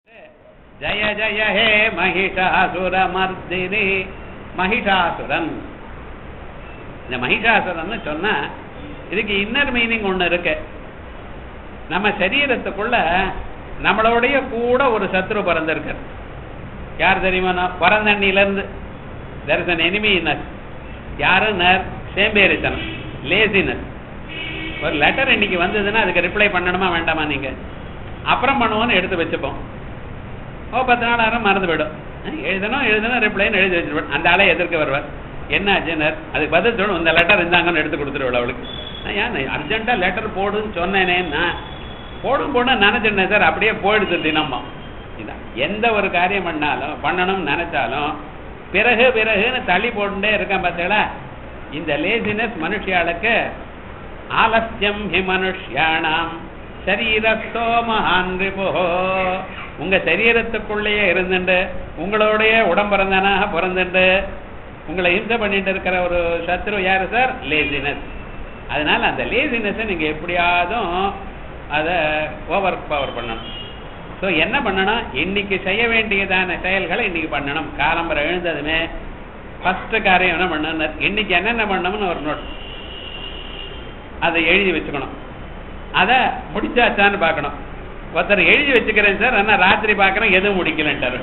ஜய ஜய ஹே மகிஷாசுரமர்தினி மகிஷாசுரன் இந்த மகிஷாசுரன் சொன்னா இதுக்கு இன்னர் மீனிங் ஒண்ணு இருக்கு நம்ம சரீரத்துக்குள்ள நம்மளோடைய கூட ஒரு சத்ரு பிறந்திருக்கார் யார் தெரியுமா பிறந்தண்ணில இருந்து there is an enemy in us யாரு நர் சேம்பேரித்தனம் லேசினஸ் ஒரு லெட்டர் இன்னைக்கு வந்ததுன்னா அதுக்கு ரிப்ளை பண்ணணுமா வேண்டாமா நீங்க அப்புறம் பண்ணுவோம்னு எடுத்து வச்சுப்போம் ஓ பத்து நாள் ஆரம் மறந்து போயிடும் அஹ் எழுதணும் எழுதணும் ரிப்ளைன்னு எழுதி வச்சிருப்பேன் அந்த ஆளே எதிர்க்க வருவார் என்ன அஜனர் அதுக்கு பதில் சொல்லணும் இந்த லெட்டர் இருந்தாங்கன்னு எடுத்து கொடுத்துருவள் அவளுக்கு நான் ஏன் அர்ஜென்ட்டாக லெட்டர் போடுன்னு சொன்னேனேன்னா போடும் போட நினைச்சிருந்தேன் சார் அப்படியே போயிடுது தினமும் இதான் எந்த ஒரு காரியம் பண்ணாலும் பண்ணணும்னு நினைச்சாலும் பிறகு பிறகுன்னு தள்ளி போட்டுட்டே இருக்கேன் பார்த்தீங்களா இந்த லேசினஸ் மனுஷியாளுக்கு ஆலஸ்யம் ஹி மனுஷ்யானாம் சரீரத்தோ மகான் ரிபுஹோ உங்க சரீரத்துக்குள்ளேயே இருந்துட்டு உங்களுடைய உடம்பிறந்தானாக பிறந்துட்டு உங்களை இம்சை பண்ணிட்டு இருக்கிற ஒரு சத்ரு யாரு சார் லேசினஸ் அதனால அந்த லேசினஸை நீங்க எப்படியாவதும் அதை ஓவர் பவர் பண்ணணும் ஸோ என்ன பண்ணணும் இன்னைக்கு செய்ய வேண்டியதான செயல்களை இன்னைக்கு பண்ணணும் காலம்பரை எழுந்ததுமே ஃபர்ஸ்ட் காரியம் என்ன பண்ணணும் இன்னைக்கு என்னென்ன பண்ணணும்னு ஒரு நோட் அதை எழுதி வச்சுக்கணும் அதை முடிச்சாச்சான்னு பார்க்கணும் ஒருத்தர் எழுதி வச்சுக்கிறேன் சார் ஆனால் ராத்திரி பார்க்குறேன் எதுவும் முடிக்கலன்ட்டார்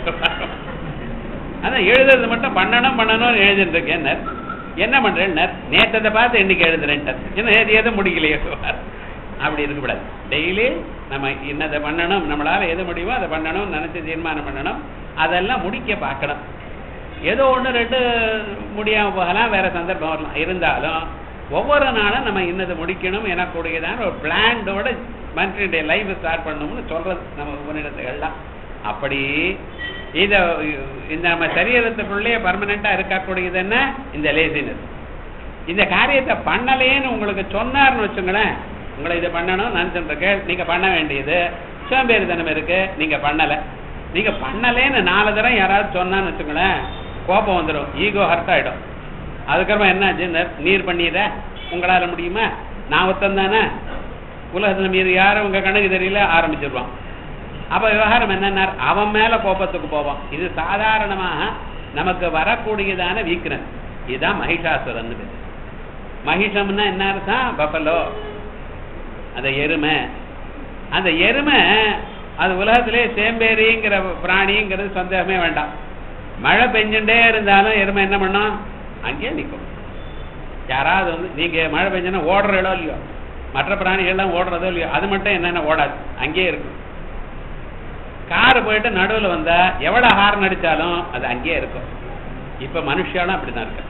அதான் எழுதுறது மட்டும் பண்ணணும் பண்ணணும்னு எழுதிட்டு இருக்கேன் என்ன பண்றேன் நேற்றத்தை பார்த்து இன்னைக்கு எழுதுறேன்ட்டார் என்ன எது எதுவும் முடிக்கலையே அப்படி இருக்கக்கூடாது டெய்லி நம்ம என்னதை பண்ணணும் நம்மளால எது முடியுமோ அதை பண்ணணும் நினைச்சு தீர்மானம் பண்ணணும் அதெல்லாம் முடிக்க பார்க்கணும் ஏதோ ஒன்று ரெண்டு முடியாம போகலாம் வேற சந்தர்ப்பம் வரலாம் இருந்தாலும் ஒவ்வொரு நாளும் நம்ம இன்னது முடிக்கணும் எனக்கூடியதான ஒரு பிளான்டோட மனுஷனுடைய லைஃப் ஸ்டார்ட் பண்ணணும்னு சொல்றது நம்ம உபநிடத்துகள்லாம் அப்படி இத இந்த நம்ம சரீரத்துக்குள்ளேயே பர்மனண்டா இருக்கக்கூடியது என்ன இந்த லேசினஸ் இந்த காரியத்தை பண்ணலேன்னு உங்களுக்கு சொன்னார்னு வச்சுங்களேன் உங்களை இதை பண்ணணும் நினைச்சுட்டு நீங்க பண்ண வேண்டியது சோம்பேறித்தனம் இருக்கு நீங்க பண்ணல நீங்க பண்ணலேன்னு நாலு தரம் யாராவது சொன்னான்னு வச்சுங்களேன் கோபம் வந்துடும் ஈகோ ஹர்ட் ஆயிடும் அதுக்கப்புறம் என்னாச்சு நீர் பண்ணிடுற உங்களால முடியுமா நான் ஒருத்தன் தானே உலகத்துல மீது யாரும் உங்க கணக்கு தெரியல ஆரம்பிச்சிருவான் அப்ப விவகாரம் என்னன்னா அவன் மேல கோபத்துக்கு போவான் இது சாதாரணமாக நமக்கு வரக்கூடியதான வீக்னஸ் இதுதான் மகிஷாசுரன் மகிஷம்னா என்ன அர்த்தம் பப்பலோ அந்த எருமை அந்த எருமை அது உலகத்திலே சேம்பேரிங்கிற பிராணிங்கிறது சந்தேகமே வேண்டாம் மழை பெஞ்சுட்டே இருந்தாலும் எருமை என்ன பண்ணும் அங்கேயே நிற்கும் யாராவது வந்து நீங்க மழை பெஞ்சனா ஓடுறதோ இல்லையோ மற்ற பிராணிகள்லாம் ஓடுறதோ இல்லையோ அது மட்டும் என்னென்ன ஓடாது அங்கேயே இருக்கும் கார் போயிட்டு நடுவில் வந்தா எவ்வளவு ஹார்ன் அடிச்சாலும் அது அங்கேயே இருக்கும் இப்ப மனுஷாலும் அப்படிதான் இருக்கு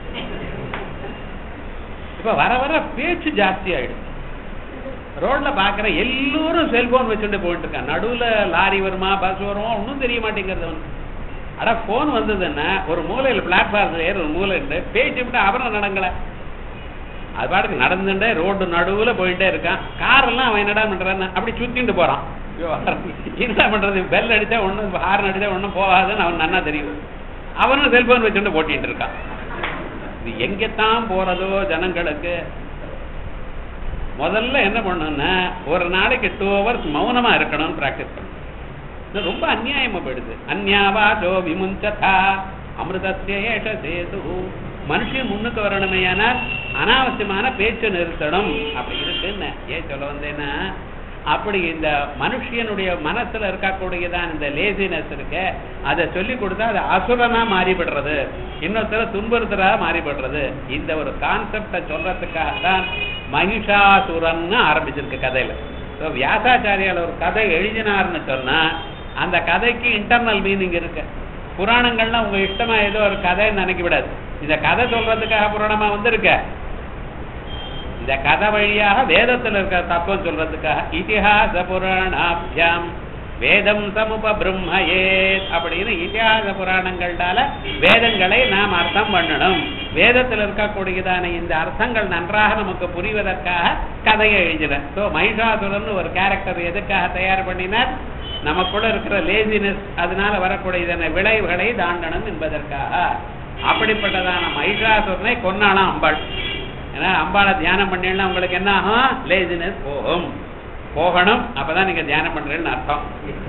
இப்ப வர வர பேச்சு ஜாஸ்தி ஆயிடும் ரோட்ல பாக்குற எல்லோரும் செல்போன் வச்சுட்டு போயிட்டு இருக்கான் நடுவுல லாரி வருமா பஸ் வருமா ஒன்றும் தெரிய மாட்டேங்கிறது வந்து அட போன் வந்ததுன்னா ஒரு மூலையில் பிளாட்ஃபார்ம்ல ஏற ஒரு மூலை இருந்து பேச்சு விட்டு அப்புறம் நடங்கல அது பாட்டுக்கு நடந்துட்டே ரோடு நடுவுல போயிட்டே இருக்கான் கார் எல்லாம் அவன் என்னடா பண்றான் அப்படி சுத்திட்டு போறான் என்ன பண்றது பெல் அடிச்சா ஒண்ணும் ஹார்ன் அடிச்சா ஒண்ணும் போகாதுன்னு அவன் நன்னா தெரியும் அவனும் செல்போன் வச்சுட்டு போட்டிட்டு இருக்கான் இது எங்கத்தான் போறதோ ஜனங்களுக்கு முதல்ல என்ன பண்ணணும்னா ஒரு நாளைக்கு டூ ஹவர்ஸ் மௌனமா இருக்கணும்னு பிராக்டிஸ் பண்ணணும் இது ரொம்ப அநியாயமா போயிடுது அந்யாவாசோ விமுஞ்சதா அமிர்தத்திய ஏஷ சேது மனுஷன் முன்னுக்கு வரணுமே ஆனால் அனாவசியமான பேச்சு நிறுத்தணும் அப்படி இருக்குன்னு ஏன் சொல்ல வந்தேன்னா அப்படி இந்த மனுஷனுடைய மனசுல இருக்கக்கூடியதான் இந்த லேசினஸ் இருக்க அதை சொல்லி கொடுத்தா அது அசுரனா மாறிவிடுறது இன்னொருத்தர துன்புறுத்தரா மாறிவிடுறது இந்த ஒரு கான்செப்டை சொல்றதுக்காக தான் மகிஷாசுரன்னு ஆரம்பிச்சிருக்கு கதையில ஸோ வியாசாச்சாரியால் ஒரு கதை எழுதினார்னு சொன்னா அந்த கதைக்கு இன்டர்னல் மீனிங் இருக்கு புராணங்கள்லாம் உங்க இஷ்டமா ஏதோ ஒரு கதைன்னு நினைக்க விடாது இந்த கதை சொல்றதுக்காக புராணமா வந்திருக்க இந்த கதை வழியாக வேதத்தில் இருக்கிற தத்துவம் சொல்றதுக்காக இதிஹாச புராணாபியாம் வேதம் சமுப பிரம்மையே அப்படின்னு இதிகாச புராணங்களால வேதங்களை நாம் அர்த்தம் பண்ணணும் வேதத்தில் இருக்கக்கூடியதான இந்த அர்த்தங்கள் நன்றாக நமக்கு புரிவதற்காக கதையை எழுதினர் ஸோ மகிஷாசுரன் ஒரு கேரக்டர் எதுக்காக தயார் பண்ணினார் நமக்குள்ள இருக்கிற லேசினஸ் அதனால வரக்கூடியதான விளைவுகளை தாண்டணும் என்பதற்காக அப்படிப்பட்டதான மகிஷாசுரனை கொன்னாலாம் அம்பாள் ஏன்னா அம்பாளை தியானம் பண்ணீங்கன்னா உங்களுக்கு என்ன ஆகும் லேசினஸ் போகும் போகணும் அப்பதான் நீங்க தியானம் பண்றேன்னு அர்த்தம்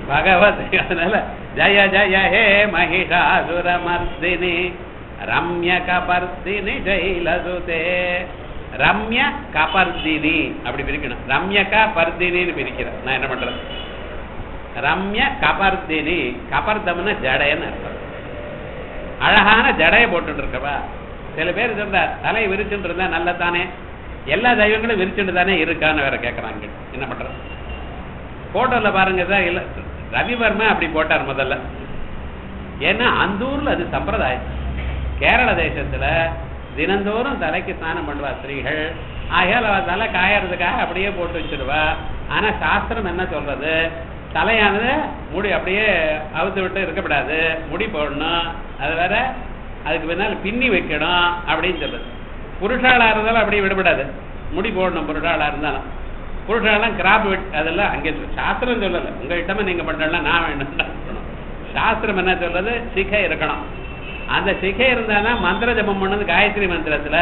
பகவத் அதனால ஜய ஜய ஹே மகிஷாசுரமர்தினி ரம்ய கபர்தினி ஜெயிலசுதே ரம்ய கபர்தினி அப்படி பிரிக்கணும் ரம்யகா பர்தினின்னு பிரிக்கிறேன் நான் என்ன பண்றது ரம்ய கபர்தினி கபர்தம்னு ஜடைன்னு அர்த்தம் அழகான ஜடையை போட்டுட்டு இருக்கவா சில பேர் சொல்றார் தலையை விரிச்சுட்டு இருந்தா நல்லதானே எல்லா தெய்வங்களும் விரிச்சுட்டு தானே இருக்கான்னு வேற கேட்கறாங்க என்ன பண்றது போட்டோல பாருங்க சார் இல்ல ரவிவர்மா அப்படி போட்டார் முதல்ல ஏன்னா அந்த ஊர்ல அது சம்பிரதாயம் கேரள தேசத்துல தினந்தோறும் தலைக்கு ஸ்நானம் பண்ணுவா ஸ்திரீகள் ஆகையால் அவ தலை காயறதுக்காக அப்படியே போட்டு வச்சிருவா ஆனா சாஸ்திரம் என்ன சொல்றது தலையானது முடி அப்படியே அவுத்து விட்டு இருக்கக்கூடாது முடி போடணும் அது வேற அதுக்கு பின்னால் பின்னி வைக்கணும் அப்படின்னு சொல்றது புருஷாளா இருந்தாலும் அப்படியே விடக்கூடாது முடி போடணும் புருஷாளா இருந்தாலும் புருஷாலாம் கிராப் வெட் அதெல்லாம் அங்கே சாஸ்திரம் சொல்லலை உங்க இட்டமா நீங்க பண்றலாம் நான் வேணும் சாஸ்திரம் என்ன சொல்றது சிகை இருக்கணும் அந்த சிகை இருந்தாதான் மந்திர ஜபம் பண்ணது காயத்ரி மந்திரத்துல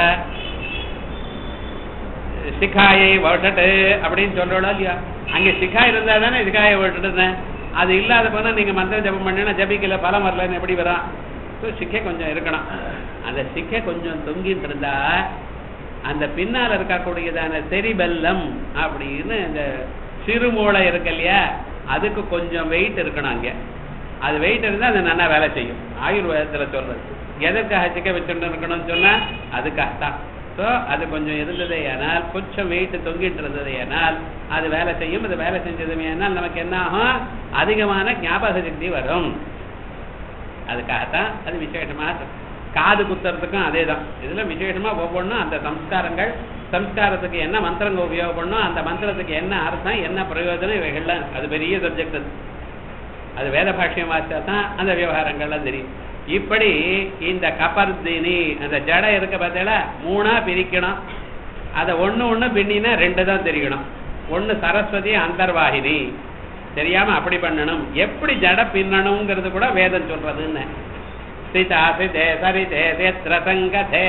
சிகாயை வட்டட்டு அப்படின்னு சொல்றோம் இல்லையா அங்க சிகா இருந்தா தானே சிகாயை வட்டுட்டு அது இல்லாத போனா நீங்க மந்திர ஜபம் பண்ணினா ஜபிக்கல பலம் வரலன்னு எப்படி வரும் ஸோ சிக்கை கொஞ்சம் இருக்கணும் அந்த சிக்கை கொஞ்சம் தொங்கிட்டு இருந்தா அந்த பின்னால இருக்கக்கூடியதான செரிபெல்லம் அப்படின்னு இந்த சிறுமூளை இருக்கு இல்லையா அதுக்கு கொஞ்சம் வெயிட் இருக்கணும் அங்க அது வெயிட் இருந்தா அது நல்லா வேலை செய்யும் ஆயுர்வேதத்துல சொல்றது எதற்காக சிக்கை வச்சுட்டு இருக்கணும்னு சொன்னா அதுக்காகத்தான் ஸோ அது கொஞ்சம் இருந்ததே ஆனால் கொஞ்சம் வெயிட் தொங்கிட்டு இருந்தது ஆனால் அது வேலை செய்யும் அது வேலை செஞ்சதுமே ஆனால் நமக்கு என்ன ஆகும் அதிகமான ஞாபக சக்தி வரும் அதுக்காகத்தான் அது விசேஷமா காது குத்துறதுக்கும் அதே தான் இதுல விசேஷமா ஒவ்வொன்றும் அந்த சம்ஸ்காரங்கள் சம்ஸ்காரத்துக்கு என்ன மந்திரங்கள் உபயோகப்படணும் அந்த மந்திரத்துக்கு என்ன அர்த்தம் என்ன பிரயோஜனம் இவைகள்லாம் அது பெரிய சப்ஜெக்ட் அது அது வேத பாஷ்யம் வாசிச்சா தான் அந்த விவகாரங்கள்லாம் தெரியும் இப்படி இந்த கபர்தினி அந்த ஜடை இருக்க பார்த்தீங்களா மூணா பிரிக்கணும் அதை ஒண்ணு ஒண்ணு பின்னினா ரெண்டு தான் தெரியணும் ஒண்ணு சரஸ்வதி அந்தர்வாகினி தெரியாம அப்படி பண்ணணும் எப்படி ஜட பின்னணுங்கிறது கூட வேதம் சொல்றதுன்னு சிதா சிதே சரிதே சேத்ர சங்கதே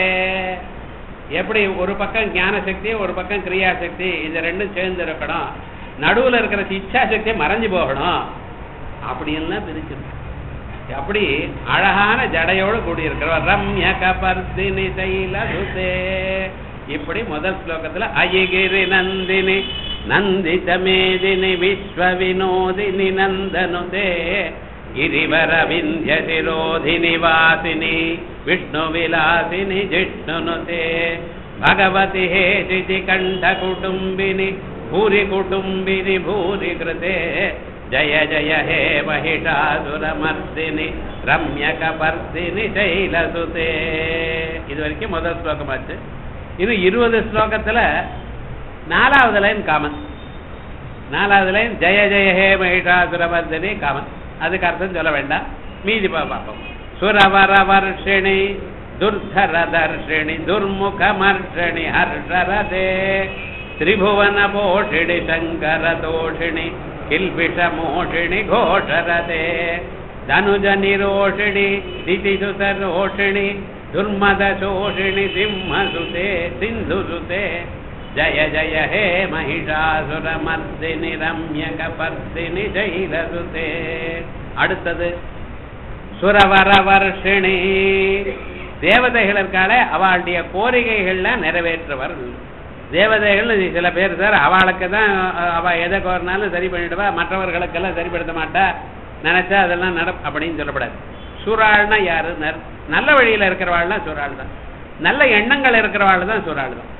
எப்படி ஒரு பக்கம் ஞான சக்தி ஒரு பக்கம் கிரியா சக்தி இது ரெண்டும் சேர்ந்து இருக்கணும் நடுவுல இருக்கிற இச்சா சக்தி மறைஞ்சு போகணும் அப்படின்லாம் பிரிச்சிருக்கு அப்படி அழகான ஜடையோடு கூடியிருக்கிறவர் ரம்ய கபர்தினி தைலசுதே இப்படி முதல் ஸ்லோகத்துல அயகிரி நந்தினி நந்தித மேதினி விஸ்வ வினோதினி நந்தனுதே ಗಿರಿವರ ವಿಂಧ್ಯ ಶಿರೋಧಿನಿ ವಾಸಿನಿ ವಿಷ್ಣು ವಿಲಾಸಿನಿ ಜಿಷ್ಣುನುತೆ ಭಗವತಿ ಹೇ ಶಿತಿ ಕಂಠ ಕುಟುಂಬಿನಿ ಭೂರಿ ಕುಟುಂಬಿನಿ ಭೂರಿ ಕೃತೆ ಜಯ ಜಯ ಹೇ ಮಹಿಷಾಸುರ ಮರ್ದಿನಿ ರಮ್ಯಕ ಪರ್ದಿನಿ ಶೈಲಸುತೆ இது வரைக்கும் முதல் ஸ்லோகம் ஆச்சு இன்னும் இருபது ஸ்லோகத்துல நாலாவது லைன் காமன் நாலாவது லைன் ஜெய ஜெய ஹே மகிஷாசுர மர்தினி காமன் அதுக்கு அர்த்தம் சொல்ல வேண்டாம் மீதி பா பார்ப்போம் சுரவர வர்ஷிணி துர்தர தர்ஷிணி துர்முகமர்ஷிணி ஹர்ஷரதே திரிபுவன போஷிணி சங்கர தோஷிணி கில்பிஷ மோஷிணி கோஷரதே தனுஜ நிரோஷிணி திதிசுத ரோஷிணி துர்மத சோஷிணி சிம்மசுதே சிந்துசுதே ஜய ஜய ஹே மகிஷாசுர மர்தினி ரம்யக பர்தினி ஜெயிலசுதே அடுத்தது சுரவர வர்ஷிணி தேவதைகள் இருக்காளே அவளுடைய கோரிக்கைகள்ல நிறைவேற்றுவர் தேவதைகள் சில பேர் சார் அவளுக்கு தான் அவ எதை கோரினாலும் சரி பண்ணிடுவா மற்றவர்களுக்கெல்லாம் சரிப்படுத்த மாட்டா நினைச்சா அதெல்லாம் நட அப்படின்னு சொல்லப்படாது சூறாள்னா யாரு நல்ல வழியில இருக்கிறவாள் சூறாள் தான் நல்ல எண்ணங்கள் இருக்கிறவாள் தான் சூறாள் தான்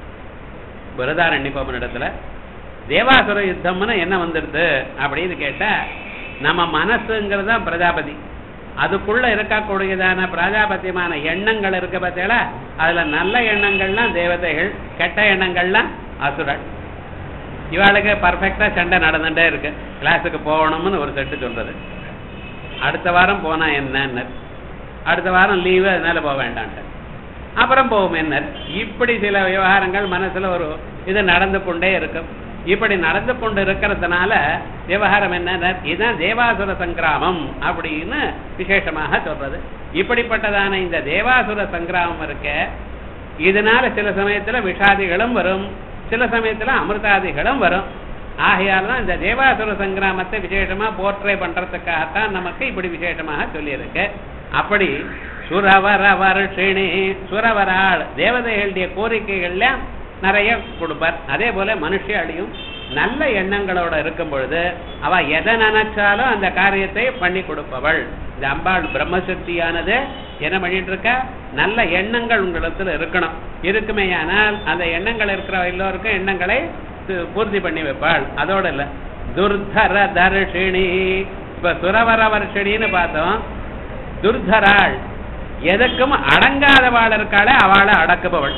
பிரதாரண்யபவன் இடத்துல தேவாசுர யுத்தம்னு என்ன வந்துடுது அப்படின்னு கேட்டா நம்ம மனசுங்கிறது தான் பிரஜாபதி அதுக்குள்ள இருக்கக்கூடியதான பிரஜாபத்தியமான எண்ணங்கள் இருக்கு பார்த்தீங்களா அதுல நல்ல எண்ணங்கள்லாம் தேவதைகள் கெட்ட எண்ணங்கள்லாம் அசுரன் இவாளுக்கு பர்ஃபெக்டா சண்டை நடந்துட்டே இருக்கு கிளாஸுக்கு போகணும்னு ஒரு செட்டு சொல்றது அடுத்த வாரம் போனா என்னன்னு அடுத்த வாரம் லீவு அதனால போக வேண்டான்ட்டு அப்புறம் போகும் என்ன இப்படி சில விவகாரங்கள் மனசுல ஒரு இது நடந்து கொண்டே இருக்கும் இப்படி நடந்து கொண்டு இருக்கிறதுனால விவகாரம் என்ன இதுதான் தேவாசுர சங்கிராமம் அப்படின்னு விசேஷமாக சொல்றது இப்படிப்பட்டதான இந்த தேவாசுர சங்கிராமம் இருக்க இதனால சில சமயத்துல விஷாதிகளும் வரும் சில சமயத்துல அமிர்தாதிகளும் வரும் ஆகையால் தான் இந்த தேவாசுர சங்கிராமத்தை விசேஷமா போர்ட்ரே பண்றதுக்காகத்தான் நமக்கு இப்படி விசேஷமாக சொல்லியிருக்கு அப்படி சுரவர வருஷிணி சுரவராள் தேவதைகளுடைய கோரிக்கைகள்ல நிறைய கொடுப்பார் அதே போல மனுஷியாலையும் நல்ல எண்ணங்களோட இருக்கும் பொழுது அவ எதை நினைச்சாலும் அந்த காரியத்தை பண்ணி கொடுப்பவள் இந்த அம்பாள் பிரம்மசக்தியானது என்ன பண்ணிட்டு இருக்கா நல்ல எண்ணங்கள் உங்களிடத்துல இருக்கணும் இருக்குமேயானால் அந்த எண்ணங்கள் இருக்கிற எல்லோருக்கும் எண்ணங்களை து- பூர்த்தி பண்ணி வைப்பாள் அதோட இல்ல துர்தர தர்ஷிணி இப்ப சுரவர வருஷிணின்னு பார்த்தோம் துர்தராள் எதுக்கும் அடங்காதவாள் இருக்காளே அவளை அடக்குபவள்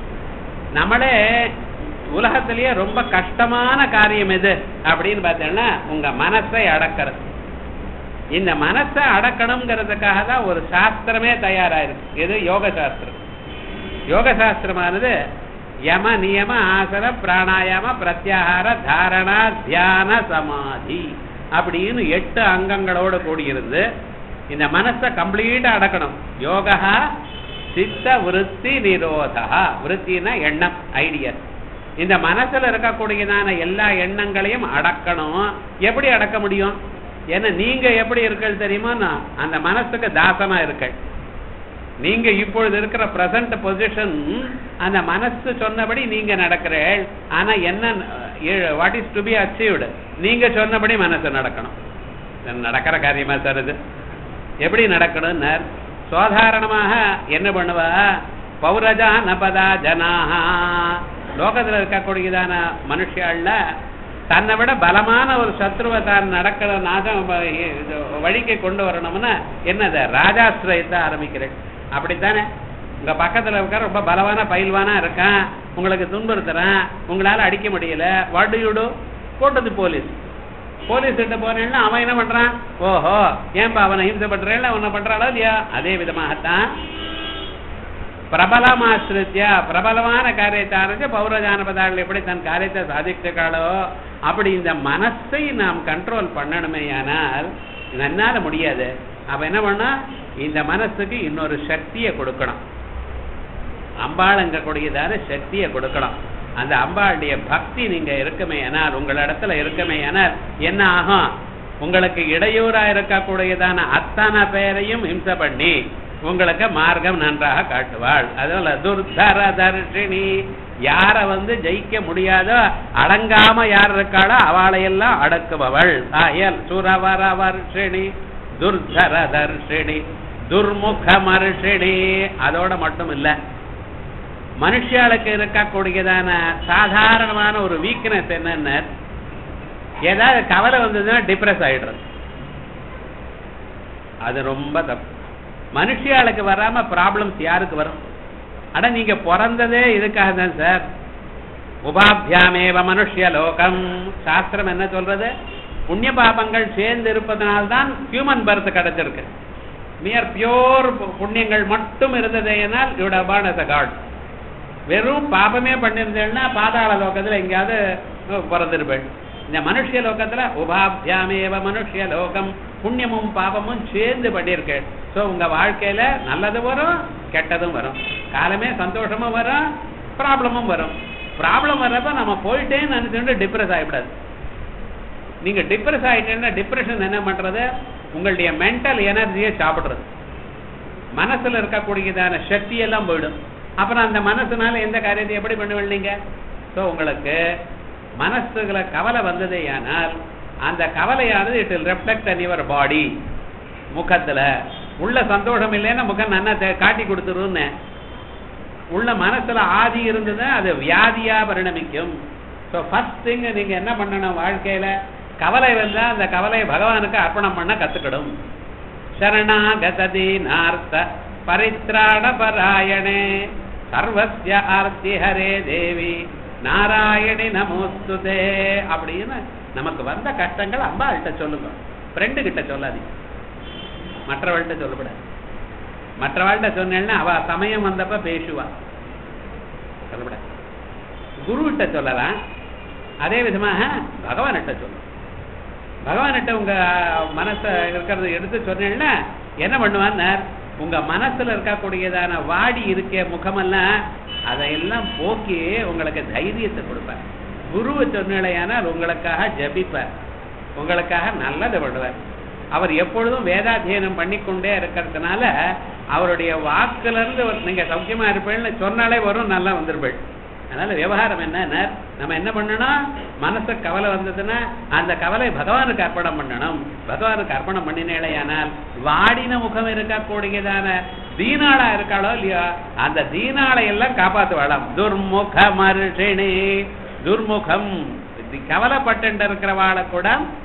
நம்மளே உலகத்திலேயே ரொம்ப கஷ்டமான காரியம் எது அப்படின்னு பார்த்தீங்கன்னா உங்க மனசை அடக்கிறது இந்த மனசை அடக்கணுங்கிறதுக்காக தான் ஒரு சாஸ்திரமே தயாராயிருக்கு இது யோக சாஸ்திரம் யோக சாஸ்திரமானது யம நியம ஆசன பிராணாயாம பிரத்யாகார தாரணா தியான சமாதி அப்படின்னு எட்டு அங்கங்களோடு கூடியிருந்து இந்த மனசை கம்ப்ளீட்டா அடக்கணும் யோகா சித்த விருத்தி நிரோதா விருத்தினா எண்ணம் ஐடியா இந்த மனசுல இருக்கக்கூடியதான எல்லா எண்ணங்களையும் அடக்கணும் எப்படி அடக்க முடியும் ஏன்னா நீங்க எப்படி இருக்கள் தெரியுமா அந்த மனசுக்கு தாசமா இருக்கள் நீங்க இப்பொழுது இருக்கிற பிரசன்ட் பொசிஷன் அந்த மனசு சொன்னபடி நீங்க நடக்கிறீள் ஆனா என்ன what is to be achieved நீங்க சொன்னபடி மனசு நடக்கணும் இது நடக்கிற காரியமா சார் இது எப்படி நடக்கணும்னார் சாதாரணமாக என்ன பண்ணுவா பௌரஜா நபதா ஜனாஹா லோகத்துல இருக்கக்கூடியதான மனுஷியாள்ல தன்னை விட பலமான ஒரு சத்ருவை தான் நடக்கிற நாசம் வ- இது வழிக்கு கொண்டு வரணும்னா என்னது ராஜாசிரயத்தை ஆரம்பிக்கிறேன் அப்படித்தானே உங்க பக்கத்துல இருக்க ரொம்ப பலவான பயில்வானா இருக்கான் உங்களுக்கு துன்புறுத்துறான் உங்களால அடிக்க முடியல வாட் யூ டு போட்டது போலீஸ் போலீஸ் கிட்ட போனேன்னா அவன் என்ன பண்றான் ஓஹோ ஏன்பா அவனை ஹிம்சை பண்றேன் உன்னை பண்றாளோ இல்லையா அதே விதமாகத்தான் பிரபலமாசிரித்யா பிரபலமான காரியத்தை ஆரம்பிச்சு பௌரஜானபதார்கள் எப்படி தன் காரியத்தை சாதிக்கிறாளோ அப்படி இந்த மனசை நாம் கண்ட்ரோல் பண்ணணுமேயானால் நன்னால முடியாது அப்ப என்ன பண்ணா இந்த மனசுக்கு இன்னொரு சக்தியை கொடுக்கணும் அம்பாளுங்க கூடியதான சக்தியை கொடுக்கணும் அந்த அம்பாளுடைய பக்தி நீங்க இருக்குமே ஆனால் உங்களிடத்துல இருக்குமே ஆனால் என்ன ஆகும் உங்களுக்கு இடையூறா இருக்கக்கூடியதான அத்தனை பேரையும் ஹிம்சை பண்ணி உங்களுக்கு மார்க்கம் நன்றாக காட்டுவாள் அதனால துர்தர தர்ஷினி யார வந்து ஜெயிக்க முடியாதோ அடங்காம யார் இருக்காளோ அவளையெல்லாம் அடக்குபவள் ஆயல் சுரவர வர்ஷிணி துர்தர தர்ஷிணி துர்முக மர்ஷிணி அதோட மட்டும் இல்ல மனுஷியாளுக்கு இருக்கக்கூடியதான சாதாரணமான ஒரு வீக்னஸ் என்னன்னு ஏதாவது கவலை வந்ததுன்னா டிப்ரெஸ் ஆயிடுறது அது ரொம்ப தப்பு மனுஷியாளுக்கு வராம ப்ராப்ளம்ஸ் யாருக்கு வரும் அட நீங்க பிறந்ததே இதுக்காக தான் சார் உபாபியாமேவ மனுஷ்ய லோகம் சாஸ்திரம் என்ன சொல்றது புண்ணிய பாபங்கள் சேர்ந்து இருப்பதனால்தான் ஹியூமன் பர்த் கிடைச்சிருக்கு மியர் பியோர் புண்ணியங்கள் மட்டும் இருந்ததேனால் you'd upon as a God வெறும் பாபமே பண்ணியிருந்தேன்னா பாதாள லோகத்துல எங்கேயாவது அஹ், பிறந்திருப்பேன் இந்த மனுஷிய லோகத்துல உபாபியாமேவ மனுஷிய லோகம் புண்ணியமும் பாபமும் சேர்ந்து பண்ணியிருக்கேன் சோ உங்க வாழ்க்கையில நல்லது வரும் கெட்டதும் வரும் காலமே சந்தோஷமும் வரும் ப்ராப்ளமும் வரும் ப்ராப்ளம் வர்றப்ப நம்ம போயிட்டேன்னு நினைச்சுட்டு டிப்ரெஸ் ஆகிவிடாது நீங்க டிப்ரெஸ் ஆயிட்டீங்கன்னா டிப்ரெஷன் என்ன பண்றது உங்களுடைய மென்டல் எனர்ஜியை சாப்பிடுறது மனசுல இருக்கக்கூடியதான சக்தி எல்லாம் போயிடும் அப்புறம் அந்த மனசுனால எந்த காரியத்தை எப்படி பண்ணுவீங்க நீங்க ஸோ உங்களுக்கு மனசுல கவலை வந்ததேயானால் அந்த கவலையானது it will reflect on your body முகத்துல உள்ள சந்தோஷம் இல்லைன்னா முகம் நன்னா தே- காட்டி கொடுத்துருன்னு உள்ள மனசுல ஆதி இருந்ததுன்னா அது வியாதியா பரிணமிக்கும் ஸோ ஃபர்ஸ்ட் திங் நீங்க என்ன பண்ணணும் வாழ்க்கையில கவலை வந்தா அந்த கவலையை பகவானுக்கு அர்ப்பணம் பண்ண கத்துக்கணும் சரணாகததி நார்த்த பரித்ராண பராயணே சர்வஸ்ய ஆர்த்தி ஹரே தேவி நாராயணி நமோஸ்துதே அப்படின்னு நமக்கு வந்த கஷ்டங்கள் அம்பாள்கிட்ட சொல்லுங்க ஃப்ரெண்டு கிட்ட சொல்லாதீங்க மற்றவள்கிட்ட சொல்லக்கூடாது மற்றவாள்கிட்ட சொன்னேன்னா அவ சமயம் வந்தப்ப பேசுவா சொல்லக்கூடாது குருவிட்ட சொல்லலாம் அதே விதமாக பகவான்கிட்ட சொல்லணும் பகவான்கிட்ட உங்க மனச இருக்கிறத எடுத்து சொன்னேன்னா என்ன பண்ணுவான்னார் உங்க மனசுல இருக்கக்கூடியதான வாடி இருக்க முகமெல்லாம் அதையெல்லாம் போக்கி உங்களுக்கு தைரியத்தை கொடுப்பார் குருவை சொன்னலையானால் உங்களுக்காக ஜபிப்பார் உங்களுக்காக நல்லது பண்ணுவார் அவர் எப்பொழுதும் வேதாத்தியனம் பண்ணிக்கொண்டே இருக்கிறதுனால அவருடைய வாக்குல இருந்து ஒரு- நீங்க சௌக்கியமா இருப்பேன்னு சொன்னாலே வரும் நல்லா வந்துருப்பேள் அதனால விவகாரம் என்ன நம்ம என்ன பண்ணணும் மனசு கவலை வந்ததுன்னா அந்த கவலை பகவானுக்கு அர்ப்பணம் பண்ணணும் பகவானுக்கு அர்ப்பணம் பண்ணினேலையானால் வாடின முகம் இருக்கக்கூடியதான தீனாளா இருக்காளோ இல்லையோ அந்த தீனாளை எல்லாம் காப்பாத்துவாளாம் துர்முக மருஷிணி துர்முகம் கவலைப்பட்டு இருக்கிறவாளை கூட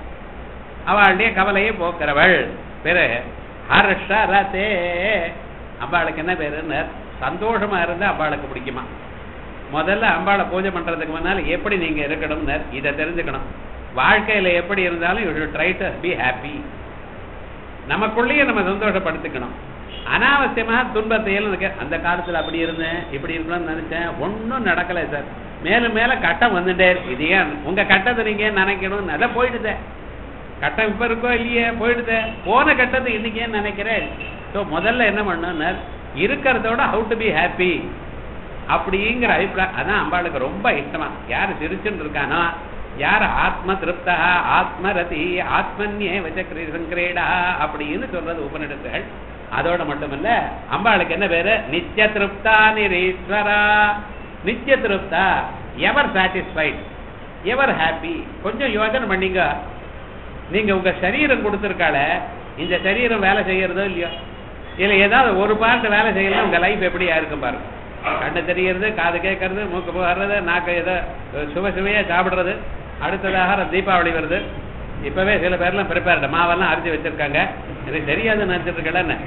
அவளுடைய கவலையை போக்குறவள் பிறகு ஹர்ஷரதே அம்பாளுக்கு என்ன பேருன்னு சந்தோஷமா இருந்தா அம்பாளுக்கு பிடிக்குமா முதல்ல அம்பாளை பூஜை பண்றதுக்கு முன்னால எப்படி நீங்க இருக்கணும்னு இதை தெரிஞ்சுக்கணும் வாழ்க்கையில எப்படி இருந்தாலும் you should try to be happy நமக்குள்ளேயே நம்ம சந்தோஷப்படுத்திக்கணும் அனாவசியமாக துன்பத்தை எல்லாம் இருக்கு அந்த காலத்துல அப்படி இருந்தேன் இப்படி இருக்கணும்னு நினைச்சேன் ஒண்ணும் நடக்கல சார் மேலும் மேல கட்டம் வந்துட்டே இருக்கு இது ஏன் உங்க கட்டத்தை நீங்க ஏன் நினைக்கணும் அதான் போயிடுதே கட்டம் இப்ப இருக்கோ இல்லையே போயிடுதே போன கட்டத்தை இன்னைக்கு ஏன் நினைக்கிறேன் ஸோ முதல்ல என்ன பண்ணணும்னா இருக்கிறதோட ஹவு டு பி ஹாப்பி அப்படிங்கிற அபிப்பிராயம் அதான் அம்பாளுக்கு ரொம்ப இஷ்டமா யார் சிரிச்சுன்னு இருக்கானோ யார் ஆத்ம திருப்தா ஆத்மரதி ஆத்மன்யே வச்ச சங்கிரேடா அப்படின்னு சொல்றது உபநிடத்துகள் அதோட மட்டுமல்ல அம்பாளுக்கு என்ன பேரு நித்திய திருப்தா நிரீஸ்வரா நித்திய திருப்தா எவர் சாட்டிஸ்ஃபைட் எவர் ஹாப்பி கொஞ்சம் யோசனை பண்ணீங்க நீங்க உங்க சரீரம் கொடுத்துருக்கால இந்த சரீரம் வேலை செய்யறதோ இல்லையோ இல்ல ஏதாவது ஒரு பார்ட் வேலை செய்யலாம் உங்க லைஃப் எப்படியா இருக்கும் பாருங்க கண்ணு தெரியறது காது கேட்கறது மூக்கு வர்றது நாக்கு ஏதோ சுவை சுவையா சாப்பிடுறது அடுத்ததாக தீபாவளி வருது இப்பவே சில பேர்லாம் ப்ரிப்பேர்டு மாவெல்லாம் அரைச்சி வச்சிருக்காங்க எனக்கு தெரியாதுன்னு நினைச்சிட்டு இருக்கல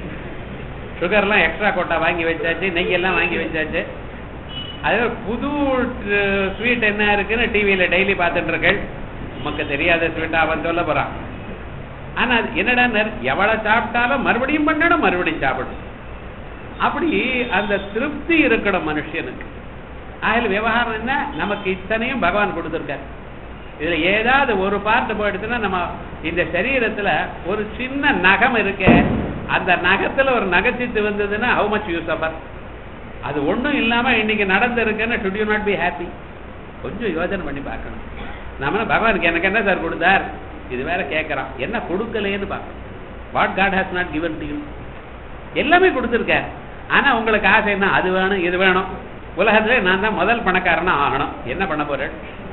சுகர்லாம் எக்ஸ்ட்ரா கோட்டா வாங்கி வச்சாச்சு நெய் எல்லாம் வாங்கி வச்சாச்சு அதே புது ஸ்வீட் என்ன இருக்குன்னு டிவியில டெய்லி பார்த்துட்டு இருக்கேன் உமக்கு தெரியாத ஸ்வீட் அவன் சொல்ல போறான் ஆனா அது என்னடா எவ்வளவு சாப்பிட்டாலும் மறுபடியும் பண்ணணும் மறுபடியும் சாப்பிடணும் அப்படி அந்த திருப்தி இருக்கணும் மனுஷனுக்கு அதில் விவகாரம் என்ன நமக்கு இத்தனையும் பகவான் கொடுத்துருக்காரு இதுல ஏதாவது ஒரு பார்ட் போயிடுச்சுன்னா நம்ம இந்த சரீரத்துல ஒரு சின்ன நகம் இருக்கு அந்த நகத்துல ஒரு நகைச்சித்து வந்ததுன்னா ஹவு மச் யூஸ் அவர் அது ஒண்ணும் இல்லாம இன்னைக்கு நடந்திருக்குன்னு should you not be happy கொஞ்சம் யோசனை பண்ணி பார்க்கணும் நம்ம பகவானுக்கு எனக்கு என்ன சார் கொடுத்தார் இது வேற கேட்கறான் என்ன கொடுக்கலையேன்னு பார்க்கணும் what God has not given to you எல்லாமே கொடுத்துருக்கார் ஆனா உங்களுக்கு ஆசை என்ன அது வேணும் இது வேணும் உலகத்துல நான் தான் முதல் பணக்காரனா ஆகணும் என்ன பண்ண போறேன்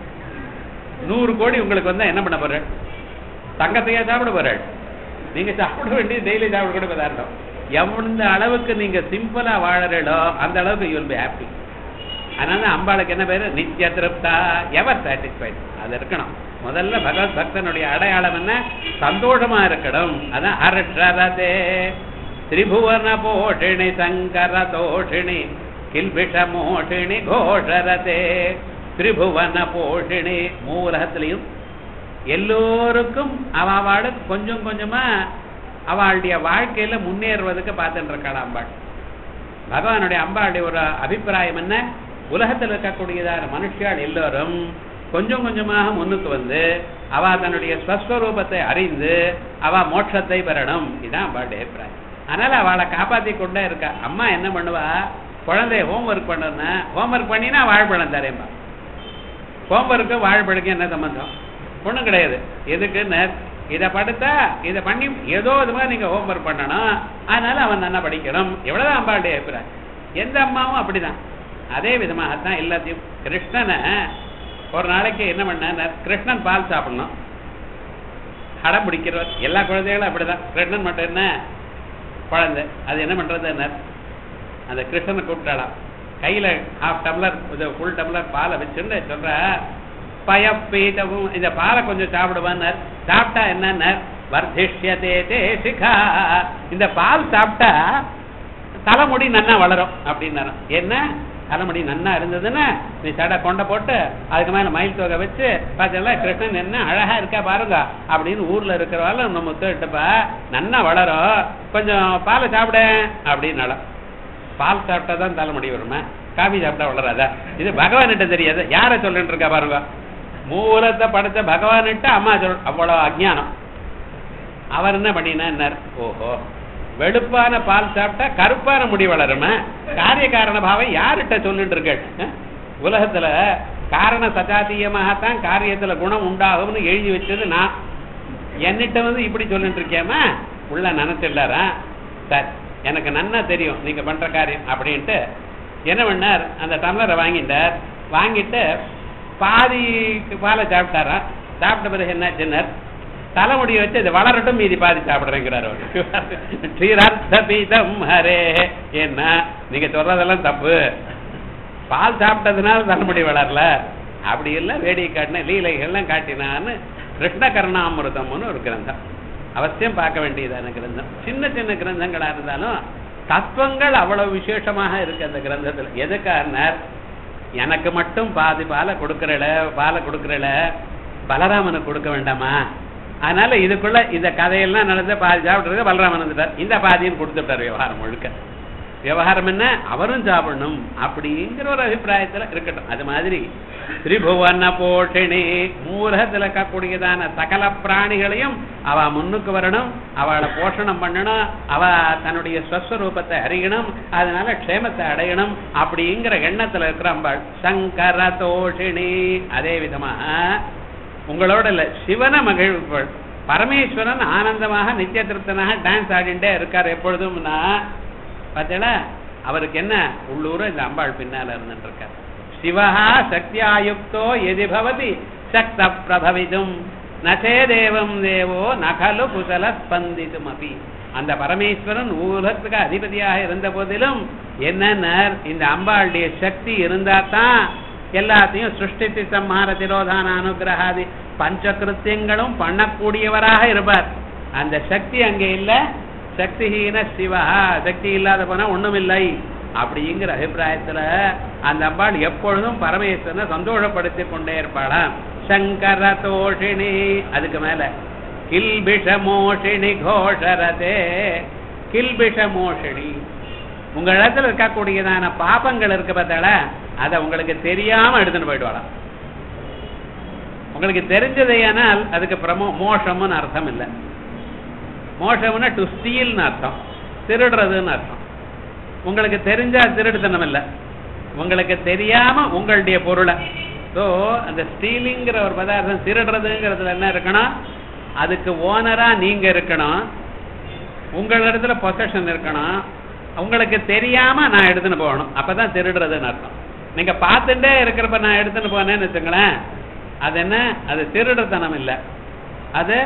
நூறு கோடி உங்களுக்கு வந்தா என்ன பண்ண போறேன் தங்கத்தையா சாப்பிட போறேன் நீங்க சாப்பிட வேண்டிய டெய்லி சாப்பிடக்கூடிய பதார்த்தம் எந்த அளவுக்கு நீங்க சிம்பிளா வாழறீங்களோ அந்த அளவுக்கு யூல் பி ஹாப்பி அதனால அம்பாளுக்கு என்ன பேரு நித்திய திருப்தா எவர் சாட்டிஸ்ஃபைட் அது இருக்கணும் முதல்ல பகவத் பக்தனுடைய அடையாளம் என்ன சந்தோஷமா இருக்கணும் அதான் ஹர்ஷரதே திரிபுவன போஷிணி சங்கர தோஷிணி கில்பிஷ மோஷிணி கோஷரதே திரிபுவன போஷிணி மூலகத்திலையும் எல்லோருக்கும் அவளுக்கு கொஞ்சம் கொஞ்சமா அவளுடைய வாழ்க்கையில முன்னேறுவதற்கு பார்த்துட்டு இருக்காள் அம்பாள் பகவானுடைய அம்பாளுடைய ஒரு அபிப்பிராயம் என்ன உலகத்தில் இருக்கக்கூடியதான மனுஷியால் எல்லோரும் கொஞ்சம் கொஞ்சமாக முன்னுக்கு வந்து அவ தன்னுடைய ஸ்வஸ்வரூபத்தை அறிந்து அவ மோட்சத்தை பெறணும் இதுதான் அம்பாளுடைய அபிப்பிராயம் அதனால அவளை காப்பாத்தி கொண்டே இருக்கா அம்மா என்ன பண்ணுவா குழந்தைய ஹோம்ஒர்க் பண்ணணும்னா ஹோம்ஒர்க் பண்ணினா வாழ்பழம் தரேன்பா ஹோம்ஒர்க்கு வாழ்பழுக்கு என்ன சம்பந்தம் ஒண்ணும் கிடையாது எதுக்குன்னு இதை படுத்தா இதை பண்ணி ஏதோ இது மாதிரி நீங்க ஹோம்ஒர்க் பண்ணணும் அதனால அவன் நல்லா படிக்கணும் எவ்வளவுதான் அம்பாளுடைய அபிப்பிராயம் எந்த அம்மாவும் அப்படிதான் அதே விதமாகத்தான் எல்லாத்தையும் கிருஷ்ணனை ஒரு நாளைக்கு என்ன பண்ண கிருஷ்ணன் பால் சாப்பிடணும் அடம் பிடிக்கிறவர் எல்லா குழந்தைகளும் அப்படிதான் கிருஷ்ணன் மட்டும் என்ன குழந்தை அது என்ன பண்றது என்ன அந்த கிருஷ்ணனை கூப்பிட்டாளாம் கையில ஹாஃப் டம்ளர் ஃபுல் டம்ளர் பாலை வச்சுட்டு சொல்ற பயப்பீதவும் இந்த பாலை கொஞ்சம் சாப்பிடுவான்னு சாப்பிட்டா என்னன்னு வர்திஷ்யதே தே சிகா இந்த பால் சாப்பிட்டா தலைமுடி நன்னா வளரும் அப்படின்னாரு என்ன தலைமுடி நன்னா இருந்ததுன்னா நீ சடை கொண்ட போட்டு அதுக்கு மேல மயில் தொகை வச்சு பார்த்தீங்களா கிருஷ்ணன் என்ன அழகா இருக்கா பாருங்க அப்படின்னு ஊர்ல இருக்கிறவாள் நம்ம முத்துட்டப்பா நன்னா வளரும் கொஞ்சம் பாலை சாப்பிட அப்படின்னாலும் பால் சாப்பிட்டா தான் தலைமுடி வருமா காபி சாப்பிட்டா வளராதா இது பகவான்கிட்ட தெரியாது யாரை சொல்லிட்டு இருக்கா பாருங்க மூலத்தை படைத்த பகவான்கிட்ட அம்மா சொல் அவ்வளவு அஜ்ஞானம் அவர் என்ன பண்ணினார் ஓஹோ வெளுப்பான பால் சாப்பிட்டா கருப்பான முடி வளருமா காரிய காரண பாவம் யார்கிட்ட சொல்லிட்டு இருக்க உலகத்துல காரண சஜாத்தியமாகத்தான் காரியத்துல குணம் உண்டாகும்னு எழுதி வச்சது நான் என்னிட்ட வந்து இப்படி சொல்லிட்டு இருக்கேமா உள்ள நினைச்சிடலாரா சரி எனக்கு நன்னா தெரியும் நீங்க பண்ற காரியம் அப்படின்ட்டு என்ன பண்ணார் அந்த டம்ளரை வாங்கிட்டார் வாங்கிட்டு பாதி பாலை சாப்பிட்டாரா சாப்பிட்ட பிறகு என்ன சின்னர் தலைமுடியை வச்சு அது வளரட்டும் மீதி பாதி சாப்பிடுறேங்கிறார் அவர் ஸ்ரீரார்த்த பீதம் ஹரே என்ன நீங்க சொல்றதெல்லாம் தப்பு பால் சாப்பிட்டதுனால தலைமுடி வளரல அப்படி இல்லை வேடிக்கை காட்டின லீலைகள்லாம் காட்டினான்னு கிருஷ்ண கருணாமிருதம்னு ஒரு கிரந்தம் அவசியம் பார்க்க வேண்டியதான கிரந்தம் சின்ன சின்ன கிரந்தங்களா இருந்தாலும் தத்துவங்கள் அவ்வளவு விசேஷமாக இருக்கு அந்த கிரந்தத்துல எதுக்காருனார் எனக்கு மட்டும் பாதி பாலை கொடுக்கறல பாலை கொடுக்கறல பலராமனுக்கு கொடுக்க வேண்டாமா அதனால இதுக்குள்ள இந்த கதையெல்லாம் நடந்த பாதி சாப்பிட்டுறது பலராமன் வந்துட்டார் இந்த பாதின்னு கொடுத்துட்டார் விவகாரம் முழுக்க விவகாரம் என்ன அவரும் சாப்பிடணும் அப்படிங்கிற ஒரு அபிப்பிராயத்துல இருக்கட்டும் அது மாதிரி திரிபுவன போஷிணி மூலகத்துல இருக்கக்கூடியதான சகல பிராணிகளையும் அவ முன்னுக்கு வரணும் அவளை போஷணம் பண்ணணும் அவ தன்னுடைய ஸ்வஸ்வரூபத்தை அறியணும் அதனால க்ஷேமத்தை அடையணும் அப்படிங்கிற எண்ணத்துல இருக்கிற அம்பாள் சங்கர தோஷிணி அதே விதமாக உங்களோட இல்ல சிவன மகிழ்வுகள் பரமேஸ்வரன் ஆனந்தமாக நித்திய திருப்தனாக டான்ஸ் ஆடிண்டே இருக்கார் எப்பொழுதும்னா பார்த்தீங்களா அவருக்கு என்ன உள்ளூர இந்த அம்பாள் பின்னால இருந்துட்டு இருக்கார் சிவஹா சக்தியாயுக்தோ எதி பவதி சக்த பிரபவிதும் நச்சே தேவம் தேவோ நகலு குசல ஸ்பந்திதும் அப்பி அந்த பரமேஸ்வரன் உலகத்துக்கு அதிபதியாக இருந்த போதிலும் என்னன்னா இந்த அம்பாளுடைய சக்தி இருந்தா தான் எல்லாத்தையும் சிருஷ்டித்து சம்ஹார திரோதான அனுகிரகாதி பஞ்சகிருத்தியங்களும் பண்ணக்கூடியவராக இருப்பார் அந்த சக்தி அங்கே இல்ல சக்திஹீன சிவா சக்தி இல்லாத போனா ஒண்ணும் இல்லை அப்படிங்கிற அபிப்பிராயத்துல அந்த அம்பாள் எப்பொழுதும் பரமேஸ்வரனை சந்தோஷப்படுத்தி கொண்டே இருப்பாளாம் சங்கர தோஷிணி அதுக்கு மேல கில்பிஷ மோஷினி கோஷரதே கில்பிஷ மோஷினி உங்க இடத்துல இருக்கக்கூடியதான பாபங்கள் இருக்கு பார்த்தால அதை உங்களுக்கு தெரியாம எடுத்துட்டு போயிடுவாளாம் உங்களுக்கு தெரிஞ்சதையானால் அதுக்கு பிரமோ மோஷம்னு அர்த்தம் இல்லை மோஷம்னா டு ஸ்டீல்னு அர்த்தம் திருடுறதுன்னு அர்த்தம் உங்களுக்கு தெரிஞ்சா திருடுத்தனம் இல்லை உங்களுக்கு தெரியாம உங்களுடைய பொருளை ஸோ அந்த ஸ்டீலிங்கிற ஒரு பதார்த்தம் திருடுறதுங்கிறதுல என்ன இருக்கணும் அதுக்கு ஓனரா நீங்க இருக்கணும் உங்களிடத்துல பொசஷன் இருக்கணும் உங்களுக்கு தெரியாம நான் எடுத்துன்னு போகணும் அப்பதான் திருடுறதுன்னு அர்த்தம் நீங்க பார்த்துட்டே இருக்கிறப்ப நான் எடுத்துன்னு போனேன்னு வச்சுங்களேன் அது என்ன அது திருடுத்தனம் இல்லை அது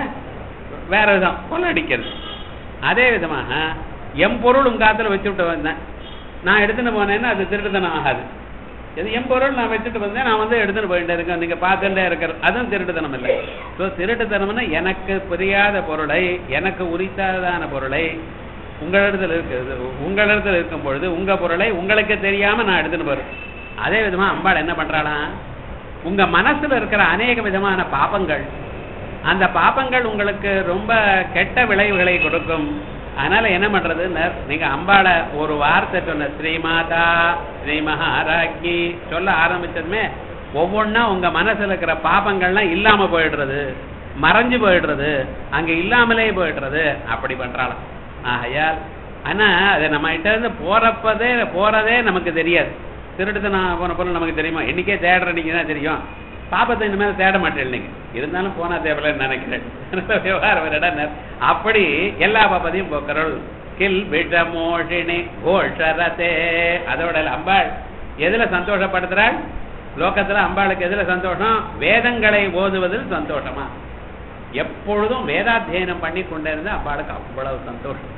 வேற விதம் கொள்ளடிக்கிறது அதே விதமாக எம் பொருள் உங்க காத்துல வச்சுட்டு வந்தேன் நான் எடுத்துட்டு போனேன்னா அது திருடுத்தனம் ஆகாது இது என் பொருள் நான் வச்சுட்டு வந்தேன் நான் வந்து எடுத்துட்டு போயிட்டே இருக்கேன் நீங்க பார்த்துட்டே இருக்கிற அதுவும் திருட்டுத்தனம் இல்லை ஸோ திருட்டுத்தனம்னா எனக்கு புரியாத பொருளை எனக்கு உரித்தாதான பொருளை உங்களிடத்துல இருக்குது உங்களிடத்துல இருக்கும் பொழுது உங்க பொருளை உங்களுக்கு தெரியாம நான் எடுத்துட்டு போறேன் அதே விதமா அம்பாள் என்ன பண்றாளாம் உங்க மனசுல இருக்கிற அநேக விதமான பாபங்கள் அந்த பாபங்கள் உங்களுக்கு ரொம்ப கெட்ட விளைவுகளை கொடுக்கும் அதனால என்ன பண்றதுன்னு நீங்க அம்பாள ஒரு வார்த்தை சொன்ன ஸ்ரீமாதா ஸ்ரீ மகாராஜி சொல்ல ஆரம்பிச்சதுமே ஒவ்வொன்னா உங்க மனசுல இருக்கிற பாபங்கள்லாம் இல்லாம போயிடுறது மறைஞ்சு போயிடுறது அங்க இல்லாமலே போயிடுறது அப்படி பண்றாளாம் ஆகையால் ஆனா அது நம்ம கிட்ட இருந்து போறப்பதே போறதே நமக்கு தெரியாது திருடுத்தனம் போன பொருள் நமக்கு தெரியுமா இன்னைக்கே தேடுற நீங்க தான் தெரியும் பாப்பத்தை இனிமேல் தேட மாட்டேன் நீங்க இருந்தாலும் போனா தேவையில்லைன்னு நினைக்கிறேன் விவகாரம் வேற இடம் இல்ல. அப்படி எல்லா பாப்பத்தையும் போக்குறள் கில் விஷமோஷினி கோஷரதே அதோட இல்ல, அம்பாள் எதுல சந்தோஷப்படுத்துறாள் லோகத்துல அம்பாளுக்கு எதுல சந்தோஷம் வேதங்களை ஓதுவதில் சந்தோஷமா எப்பொழுதும் வேதாத்தியனம் பண்ணி கொண்டே இருந்தா அம்பாளுக்கு அவ்வளவு சந்தோஷம்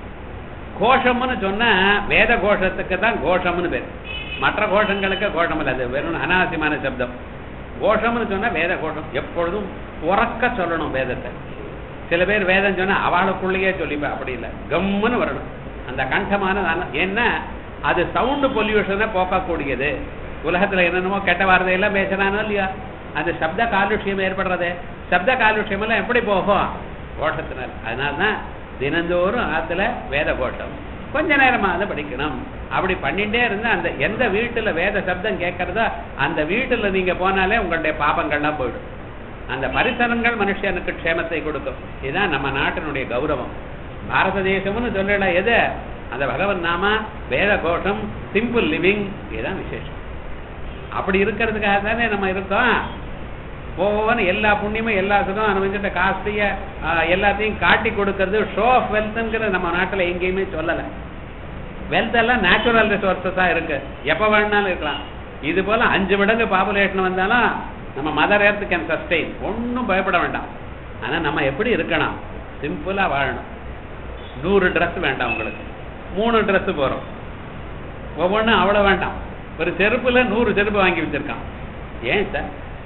கோஷம்னு சொன்னா வேத கோஷத்துக்கு தான் கோஷம்னு பேர் மற்ற கோஷங்களுக்கு கோஷம் இல்லை அது வெறும் அனாவசியமான சப்தம் கோஷம்னு சொன்னா வேத கோஷம் எப்பொழுதும் உறக்க சொல்லணும் வேதத்தை சில பேர் வேதம் சொன்னா அவளுக்குள்ளேயே சொல்லிப்பா அப்படி இல்லை கம்முன்னு வரணும் அந்த கண்டமான நான- ஏன்னா அது சவுண்டு பொல்யூஷனை போக்கக்கூடியது உலகத்துல என்னென்னமோ கெட்ட வார்த்தையெல்லாம் பேசுறானோ இல்லையா அந்த சப்த காலுஷ்யம் ஏற்படுறது சப்த காலுஷ்யம் எல்லாம் எப்படி போகும் கோஷத்தினால் அதனால்தான் தினந்தோறும் ஆத்துல வேத கோஷம் கொஞ்ச நேரமாவது படிக்கணும் அப்படி பண்ணிட்டே இருந்தா அந்த எந்த வீட்டுல வேத சப்தம் கேட்கறதோ அந்த வீட்டுல நீங்க போனாலே உங்களுடைய பாபங்கள்லாம் போயிடும் அந்த பரிசரங்கள் மனுஷனுக்கு க்ஷேமத்தை கொடுக்கும் இதுதான் நம்ம நாட்டினுடைய கௌரவம் பாரத தேசம்னு சொல்லல எது அந்த பகவன் நாம வேத கோஷம் சிம்பிள் லிவிங் இதுதான் விசேஷம் அப்படி இருக்கிறதுக்காக தானே நம்ம இருக்கோம் போவோன்னு எல்லா புண்ணியமும் எல்லா சுகம் அனுபவிச்சுட்ட காஸ்ட்லிய எல்லாத்தையும் காட்டி கொடுக்கறது ஷோ ஆஃப் வெல்த்ங்கிற நம்ம நாட்டுல எங்கேயுமே சொல்லலை வெல்த் எல்லாம் நேச்சுரல் ரிசோர்ஸஸா இருக்கு எப்ப வேணாலும் இருக்கலாம் இது போல அஞ்சு மடங்கு பாப்புலேஷன் வந்தாலும் நம்ம மதர் எர்த் கேன் சஸ்டெயின் ஒன்றும் பயப்பட வேண்டாம் ஆனா நம்ம எப்படி இருக்கணும் சிம்பிளா வாழணும் நூறு Dress வேண்டாம் உங்களுக்கு மூணு Dress போறோம் ஒவ்வொன்றும் அவ்வளவு வேண்டாம் ஒரு செருப்புல நூறு செருப்பு வாங்கி வச்சிருக்கான் ஏன் சார்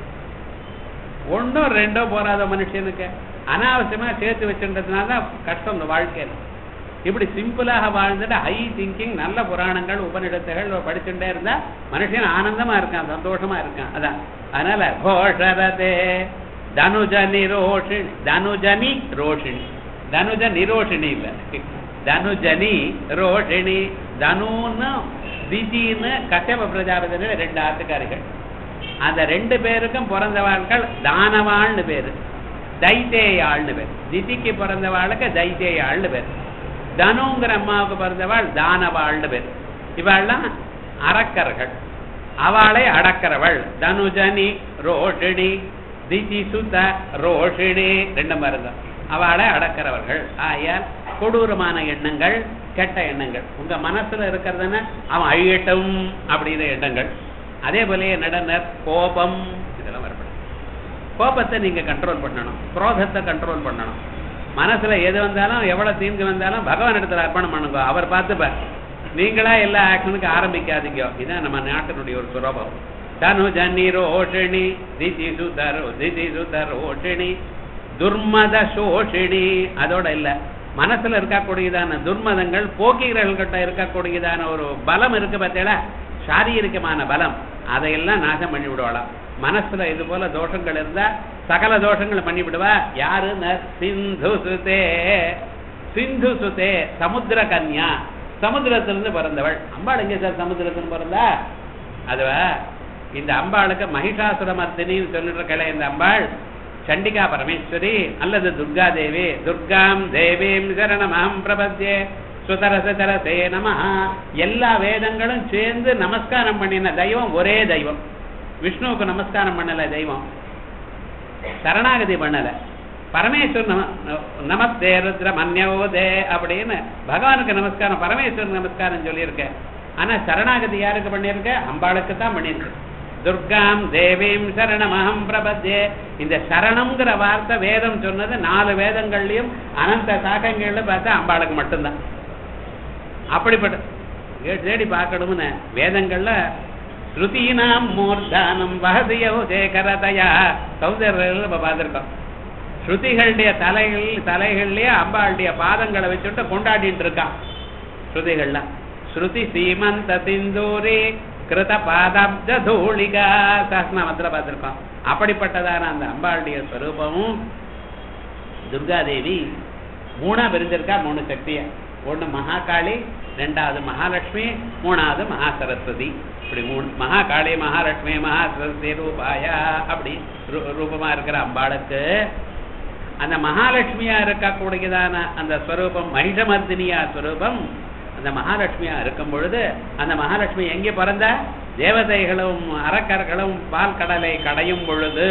ஒண்ணோ ரெண்டோ போறாத மனுஷனுக்கு அனாவசியமா சேர்த்து வச்சுன்றதுனால தான் கஷ்டம் இந்த வாழ்க்கையில இப்படி சிம்பிளாக வாழ்ந்துட்டு ஹை திங்கிங் நல்ல புராணங்கள் உபநிடத்துகள் படிச்சுட்டே இருந்தா மனுஷன் ஆனந்தமா இருக்கான் சந்தோஷமா இருக்கான் அதான் அதனால கோஷரதே தனுஜ நிரோஷிணி தனுஜனி ரோஷிணி தனுஜ நிரோஷிணி இல்ல தனுஜனி ரோஷிணி தனுன்னு திதின்னு கஷ்யப பிரஜாபதி ரெண்டு ஆத்துக்காரிகள் அந்த ரெண்டு பேருக்கும் பிறந்தவாள்கள் தானவாள்னு பேரு தைத்தேயாள்னு பேர் திதிக்கு பிறந்தவாளுக்கு தைத்தேயாள்னு பேர் தனுங்கிற அம்மாவுக்கு பிறந்தவாள் தானவாள்னு பேர் இவாள்லாம் அரக்கர்கள் அவளை அடக்கிறவள் தனுஜனி ரோஷிணி திதி சுத ரோஷிணி ரெண்டும் பாருங்க அவளை அடக்கிறவர்கள் ஆயால் கொடூரமான எண்ணங்கள் கெட்ட எண்ணங்கள் உங்க மனசுல இருக்கிறதுன்னா அவன் அழியட்டும் அப்படிங்கிற எண்ணங்கள் அதே போல நடனர் கோபம் இதெல்லாம் வரப்படும் கோபத்தை நீங்க கண்ட்ரோல் பண்ணணும் குரோதத்தை கண்ட்ரோல் பண்ணணும் மனசுல எது வந்தாலும் எவ்வளவு தீங்கு வந்தாலும் பகவான் இடத்துல அர்ப்பணம் பண்ணுங்க அவர் பார்த்துப்பார் நீங்களா எல்லா ஆக்ஷனுக்கு ஆரம்பிக்காதீங்க இதான் நம்ம நாட்டினுடைய ஒரு சுரபம் தனு ஜன்னி ரோஷிணி திதி சுதரோ திதி சுதரோஷிணி துர்மத சோஷிணி அதோட இல்ல மனசுல இருக்கக்கூடியதான துர்மதங்கள் போக்கிகர்கள்கிட்ட இருக்கக்கூடியதான ஒரு பலம் இருக்கு பார்த்தீங்களா சாரீரிகமான பலம் அதையெல்லாம் நாசம் பண்ணி விடுவாளாம் மனசுல இது போல தோஷங்கள் இருந்தா சகல தோஷங்கள் பண்ணி விடுவா யாருன்னு சிந்து சுதே சிந்து சுதே சமுத்திர கன்யா சமுத்திரத்திலிருந்து பிறந்தவள் அம்பாள் எங்க சார் சமுத்திரத்திலிருந்து பிறந்தா அதுவா இந்த அம்பாளுக்கு மகிஷாசுரமர்த்தினின்னு சொல்லிட்டு இருக்கல இந்த அம்பாள் சண்டிகா பரமேஸ்வரி அல்லது துர்கா தேவி துர்காம் தேவீம் சரணமஹம் பிரபத்யே சுதரசதரசே நம எல்லா வேதங்களும் சேர்ந்து நமஸ்காரம் பண்ணின தெய்வம் ஒரே தெய்வம் விஷ்ணுவுக்கு நமஸ்காரம் பண்ணல தெய்வம் சரணாகதி பண்ணல பரமேஸ்வரன் நம நமஸ்தே ருத்ர மன்யவோதே அப்படின்னு பகவானுக்கு நமஸ்காரம் பரமேஸ்வரன் நமஸ்காரம் சொல்லியிருக்க ஆனா சரணாகதி யாருக்கு பண்ணியிருக்க அம்பாளுக்கு தான் பண்ணியிருக்க துர்காம் தேவீம் சரணமஹம் பிரபத்யே இந்த சரணம்ங்கிற வார்த்தை வேதம் சொன்னது நாலு வேதங்கள்லயும் அனந்த சாகங்கள்ல பார்த்தா அம்பாளுக்கு மட்டும்தான் அப்படிப்பட்ட ஏ- தேடி பார்க்கணும்னு வேதங்கள்ல ஸ்ருதீனாம் மூர்தானம் வகதியோ சேகரதையா சௌந்தர்யில் நம்ம பார்த்திருக்கோம் ஸ்ருதிகளுடைய தலைகள் தலைகள்லயே அம்பாளுடைய பாதங்களை வச்சுட்டு கொண்டாடிட்டு இருக்கான் ஸ்ருதிகள்லாம் ஸ்ருதி சீமந்த சிந்தூரி கிருத பாதாப்ஜ தூளிகா சாஸ்திரநாமத்துல பார்த்திருக்கோம் அப்படிப்பட்டதான அந்த அம்பாளுடைய ஸ்வரூபமும் துர்காதேவி மூணா பிரிஞ்சிருக்கா மூணு சக்திய ஒண்ணு மகாகாளி ரெண்டாவது மகாலட்சுமி மூணாவது மகா சரஸ்வதி இப்படி மூணு மகாகாளி மகாலட்சுமி மகா சரஸ்வதி ரூபாயா அப்படி ரூ- ரூபமா இருக்கிற அம்பாளுக்கு அந்த மகாலட்சுமியா இருக்கக்கூடியதான அந்த ஸ்வரூபம் மகிஷமர்தினியா ஸ்வரூபம் அந்த மகாலட்சுமியா இருக்கும் பொழுது அந்த மகாலட்சுமி எங்கே பிறந்தா தேவதைகளும் அரக்கர்களும் பால் கடலை கடையும் பொழுது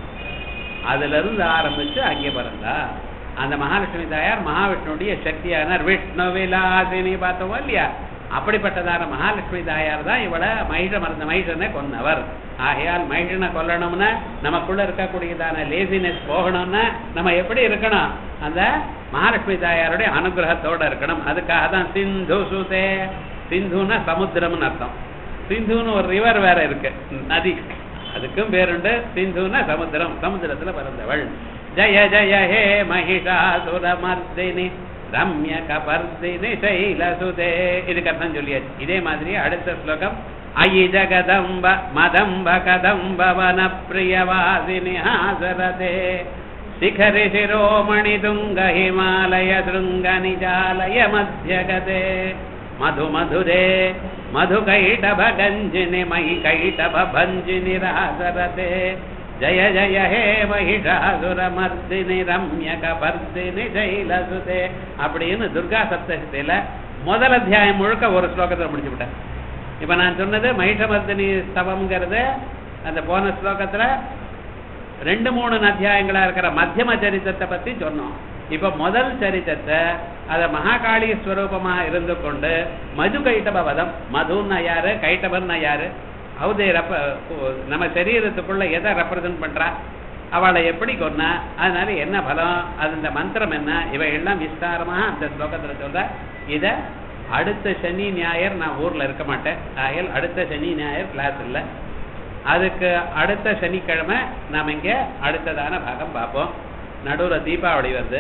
அதுல இருந்து ஆரம்பிச்சு அங்கே பிறந்தா அந்த மகாலட்சுமி தாயார் மகாவிஷ்ணுடைய சக்தியானார் விஷ்ணு விலாசினி பார்த்தோம் இல்லையா அப்படிப்பட்டதான மகாலட்சுமி தாயார் தான் இவளை மகிஷ மறந்த மகிஷனை கொன்னவர் ஆகையால் மகிஷனை கொல்லணும்னா நமக்குள்ள இருக்கக்கூடியதான லேசினஸ் போகணும்னா நம்ம எப்படி இருக்கணும் அந்த மகாலட்சுமி தாயாருடைய அனுகிரகத்தோட இருக்கணும் அதுக்காக தான் சிந்து சுதே சிந்துன்னா சமுத்திரம்னு அர்த்தம் சிந்துன்னு ஒரு ரிவர் வேற இருக்கு நதி அதுக்கும் பேருண்டு சிந்துன்னா சமுத்திரம் சமுத்திரத்துல பிறந்தவள் ஜய ஜய ஹே மகிஷாசுரமர்தினி ரம்ய கபர்தினி சைலசுதே இதுக்கு அர்த்தம் சொல்லியாச்சு இதே மாதிரி அடுத்த ஸ்லோகம் அயி ஜகதம்ப மதம்ப கதம்ப வன பிரியவாசினி ஹாசரதே ಶಿಖರಿ ಶಿರೋಮಣಿ ತುಂಗ ಹಿಮಾಲಯ ಶೃಂಗ ನಿಜಾಲಯ ಮಧ್ಯಗತೆ ಮಧು ಮಧುರೆ ಮಧು ಕೈಟಭ ಗಂಜಿನಿ ಮೈ ಕೈಟಭ ಭಂಜಿನಿ ರಾಸರತೆ ಜಯ ಜಯ ಹೇ ಮಹಿಷಾಸುರ ಮರ್ದಿನಿ ரம்யக பர்தினி ஜெயிலசுதே அப்படின்னு துர்கா சப்தசத்தில முதல் அத்தியாயம் முழுக்க ஒரு ஸ்லோகத்துல முடிச்சு விட்டார் இப்ப நான் சொன்னது மகிஷமர்தினி ஸ்தவம்ங்கிறது அந்த போன ஸ்லோகத்துல ரெண்டு மூணு அத்தியாயங்களா இருக்கிற மத்தியம சரித்திரத்தை பத்தி சொன்னோம் இப்ப முதல் சரித்திரத்தை அத மகாகாளி ஸ்வரூபமா இருந்து கொண்டு மது கைட்டப வதம் மதுன்னா யாரு கைட்டபன்னா யாரு அவதே ரெப்ப நம்ம சரீரத்துக்குள்ள எதை ரெப்ரசன்ட் பண்றா அவளை எப்படி கொன்னா அதனால என்ன பலம் அது இந்த மந்திரம் என்ன இவை எல்லாம் விஸ்தாரமா அந்த ஸ்லோகத்துல சொல்ற இத அடுத்த சனி ஞாயிறு நான் ஊர்ல இருக்க மாட்டேன் ஆகையால் அடுத்த சனி ஞாயிறு கிளாஸ் இல்லை அதுக்கு அடுத்த சனிக்கிழமை நாம இங்க அடுத்ததான பாகம் பார்ப்போம் நடுவுல தீபாவளி வருது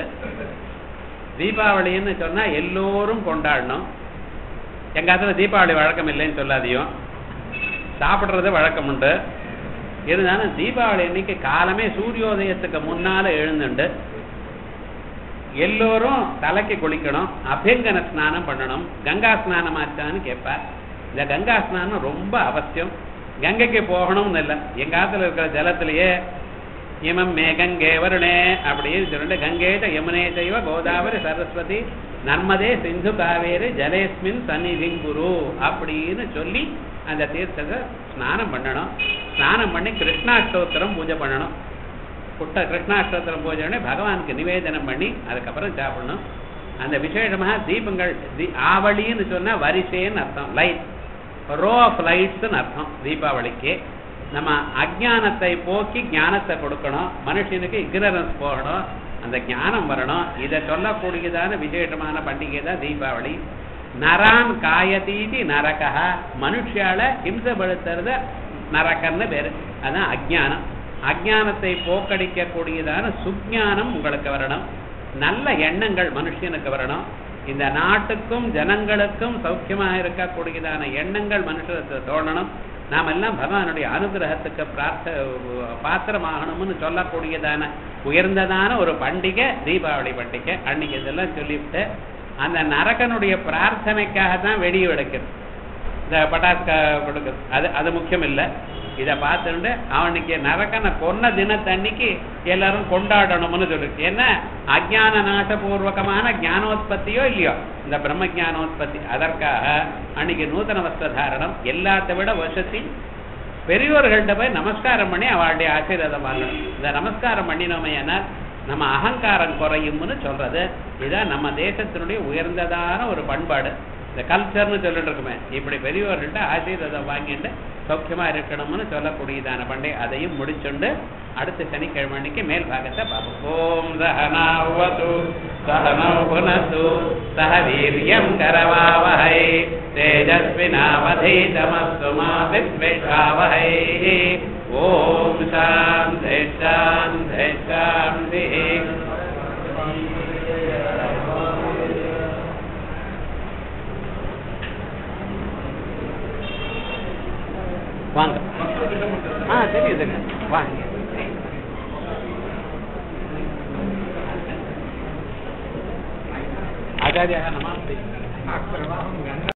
தீபாவளின்னு சொன்னா எல்லோரும் கொண்டாடணும் எங்க அதுல தீபாவளி வழக்கம் இல்லைன்னு சொல்லாதையும் சாப்பிடுறது வழக்கம் உண்டு இருந்தாலும் தீபாவளி அன்னைக்கு காலமே சூரியோதயத்துக்கு முன்னால எழுந்துண்டு எல்லோரும் தலைக்கு குளிக்கணும் அபியங்கன ஸ்நானம் பண்ணணும் கங்கா ஸ்நானம் ஆச்சான்னு கேட்பார் இந்த கங்கா ஸ்நானம் ரொம்ப அவசியம் கங்கைக்கு போகணும்னு இல்லை எங்க ஆத்துல இருக்கிற ஜலத்திலேயே இமம் மே கங்கே வருணே அப்படின்னு சொல்லிட்டு கங்கேட்ட யமுனே செய்வ கோதாவரி சரஸ்வதி நர்மதே சிந்து காவேரி ஜலேஸ்மின் சந்நிதிங் குரு அப்படின்னு சொல்லி அந்த தீர்த்தத்தை ஸ்நானம் பண்ணணும் ஸ்நானம் பண்ணி கிருஷ்ணாஷ்டோத்திரம் பூஜை பண்ணணும் புட்ட கிருஷ்ணாஷ்டோத்திரம் பூஜை பண்ணி பகவானுக்கு நிவேதனம் பண்ணி அதுக்கப்புறம் சாப்பிடணும் அந்த விசேஷமாக தீபங்கள் தி ஆவளின்னு சொன்னா வரிசைன்னு அர்த்தம் லைட் ரோ ஆஃப் லைட்ஸ்னு அர்த்தம் தீபாவளிக்கு நம்ம அஜானத்தை போக்கி ஞானத்தை கொடுக்கணும் மனுஷனுக்கு இக்னரன்ஸ் போகணும் அந்த ஞானம் வரணும் இதை சொல்லக்கூடியதான விசேஷமான பண்டிகை தான் தீபாவளி நரான் காயதீதி நரகா மனுஷால ஹிம்சப்படுத்துறது நரக்கன்னு பேரு அதான் அஜானம் அஜானத்தை போக்கடிக்க கூடியதான சுஜானம் உங்களுக்கு வரணும் நல்ல எண்ணங்கள் மனுஷனுக்கு வரணும் இந்த நாட்டுக்கும் ஜனங்களுக்கும் சௌக்கியமா இருக்கக்கூடியதான எண்ணங்கள் மனுஷருக்கு தோணணும் நாம் எல்லாம் பகவானுடைய அனுகிரகத்துக்கு பிரார்த்த பாத்திரமாகணும்னு சொல்லக்கூடியதான உயர்ந்ததான ஒரு பண்டிகை தீபாவளி பண்டிகை அன்னைக்கு இதெல்லாம் சொல்லிவிட்டு அந்த நரகனுடைய பிரார்த்தனைக்காக தான் வெடி வெடிக்கிறது இந்த பட்டாசு கொடுக்குறது அது அது முக்கியம் இல்லை இதை பார்த்துட்டு அவனுக்கு நரக்கனை கொன்ன தினத்தன்னைக்கு எல்லாரும் கொண்டாடணும்னு சொல்லிருக்கு ஏன்னா அஜான நாசபூர்வகமான ஞானோத்பத்தியோ இல்லையோ இந்த பிரம்ம ஞானோத்பத்தி அதற்காக அன்னைக்கு நூதன வஸ்திர தாரணம் எல்லாத்த விட வசதி பெரியோர்கள்ட்ட போய் நமஸ்காரம் பண்ணி அவளுடைய ஆசீர்வாதம் வாங்கணும் இந்த நமஸ்காரம் பண்ணினோமே நம்ம அகங்காரம் குறையும்னு சொல்றது இதான் நம்ம தேசத்தினுடைய உயர்ந்ததான ஒரு பண்பாடு இந்த கல்ச்சர்னு சொல்லிட்டு இருக்குமே இப்படி பெரியவர்கள்ட்ட ஆசீர்வாதம் வாங்கிட்டு சௌக்கியமா இருக்கணும்னு சொல்லக்கூடியதான பண்டை அதையும் முடிச்சுண்டு அடுத்த சனிக்கிழமை அன்னைக்கு மேல் பாகத்தை பார்ப்போம் ஓம் சகனாவது சகனோ புனசு சக வீரியம் கரவாவஹை தேஜஸ்வினாவதீதமஸ்து மா வித்விஷாவஹை ஓம் சாந்தி சாந்தி சாந்தி வாங்க ஆ தெரியுதுங்க வாங்க ஆச்சாரியாக நமாஸ்தே